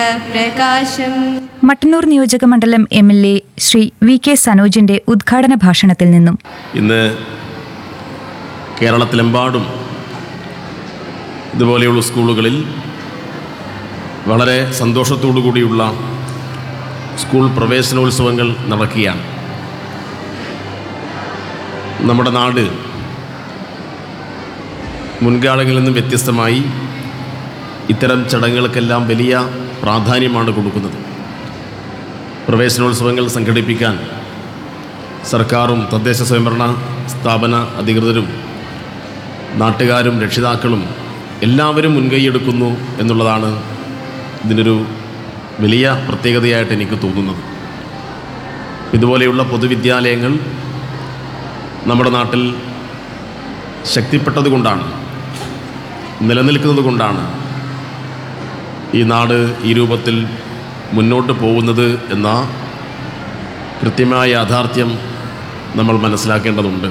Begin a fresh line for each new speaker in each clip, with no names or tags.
പ്രകാശം
മട്ടന്നൂർ നിയോജക മണ്ഡലം M L A Shri V K സനോജിന്റെ ഉദ്ഘാടന ഭാഷണത്തിൽ നിന്നും
ഇന്ന് കേരളത്തിലെമ്പാടും ഇതുപോലെയുള്ള സ്കൂളുകളിൽ വളരെ സന്തോഷത്തോടു കൂടിയുള്ള സ്കൂൾ പ്രവേശനോത്സവങ്ങൾ നടക്കുകയാണ് നമ്മുടെ നാട് മുൻകാലങ്ങളിൽ നിന്നും വ്യത്യസ്തമായി ഇത്തരം ചടങ്ങുകൾക്കെല്ലാം വലിയ പ്രാധാന്യമാണ് കൊടുക്കുന്നത് പ്രവേശനോത്സവങ്ങൾ സംഘടിപ്പിക്കാൻ സർക്കാരും തദ്ദേശ സ്വയംഭരണ സ്ഥാപന അധികൃതരും നാട്ടുകാരും രക്ഷിതാക്കളും എല്ലാവരും മുൻകൈയെടുക്കുന്നു എന്നുള്ളതാണ് ഇതിനൊരു വലിയ പ്രത്യേകതയായിട്ട് എനിക്ക് തോന്നുന്നത് ഇതുപോലെയുള്ള പൊതുവിദ്യാലയങ്ങൾ നമ്മുടെ നാട്ടിൽ ശക്തിപ്പെട്ടതുകൊണ്ടാണ് നിലനിൽക്കുന്നത് കൊണ്ടാണ് ഈ നാട് ഈ രൂപത്തിൽ മുന്നോട്ട് പോകുന്നത് എന്ന കൃത്യമായ യാഥാർത്ഥ്യം നമ്മൾ മനസ്സിലാക്കേണ്ടതുണ്ട്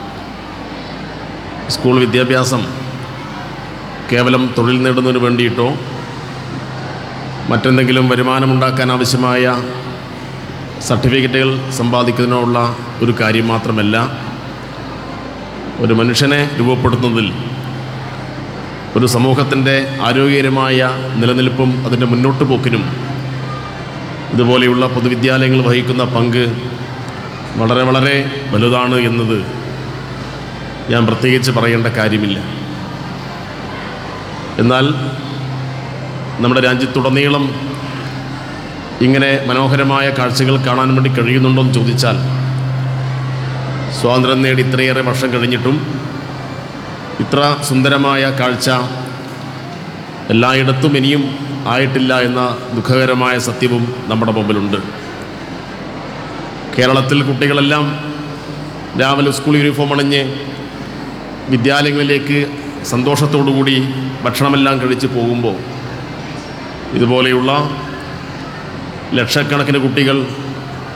സ്കൂൾ വിദ്യാഭ്യാസം കേവലം തൊഴിൽ നേടുന്നതിന് വേണ്ടിയിട്ടോ മറ്റെന്തെങ്കിലും വരുമാനമുണ്ടാക്കാൻ ആവശ്യമായ സർട്ടിഫിക്കറ്റുകൾ സമ്പാദിക്കുന്നതിനോ ഉള്ള ഒരു കാര്യം മാത്രമല്ല ഒരു മനുഷ്യനെ രൂപപ്പെടുത്തുന്നതിൽ ഒരു സമൂഹത്തിൻ്റെ ആരോഗ്യകരമായ നിലനിൽപ്പും അതിൻ്റെ മുന്നോട്ട് പോക്കിനും ഇതുപോലെയുള്ള പൊതുവിദ്യാലയങ്ങൾ വഹിക്കുന്ന പങ്ക് വളരെ വളരെ വലുതാണ് എന്നത് ഞാൻ പ്രത്യേകിച്ച് പറയേണ്ട കാര്യമില്ല എന്നാൽ നമ്മുടെ രാജ്യത്തുടനീളം ഇങ്ങനെ മനോഹരമായ കാഴ്ചകൾ കാണാൻ വേണ്ടി കഴിയുന്നുണ്ടോ എന്ന് ചോദിച്ചാൽ സ്വാതന്ത്ര്യം നേടി ഇത്രയേറെ വർഷം കഴിഞ്ഞിട്ടും ഇത്ര സുന്ദരമായ കാഴ്ച എല്ലായിടത്തും ഇനിയും ആയിട്ടില്ല എന്ന ദുഃഖകരമായ സത്യവും നമ്മുടെ മുമ്പിലുണ്ട് കേരളത്തിൽ കുട്ടികളെല്ലാം രാവിലെ സ്കൂൾ യൂണിഫോം അണിഞ്ഞ് വിദ്യാലയങ്ങളിലേക്ക് സന്തോഷത്തോടുകൂടി ഭക്ഷണമെല്ലാം കഴിച്ച് പോകുമ്പോൾ ഇതുപോലെയുള്ള ലക്ഷക്കണക്കിന് കുട്ടികൾ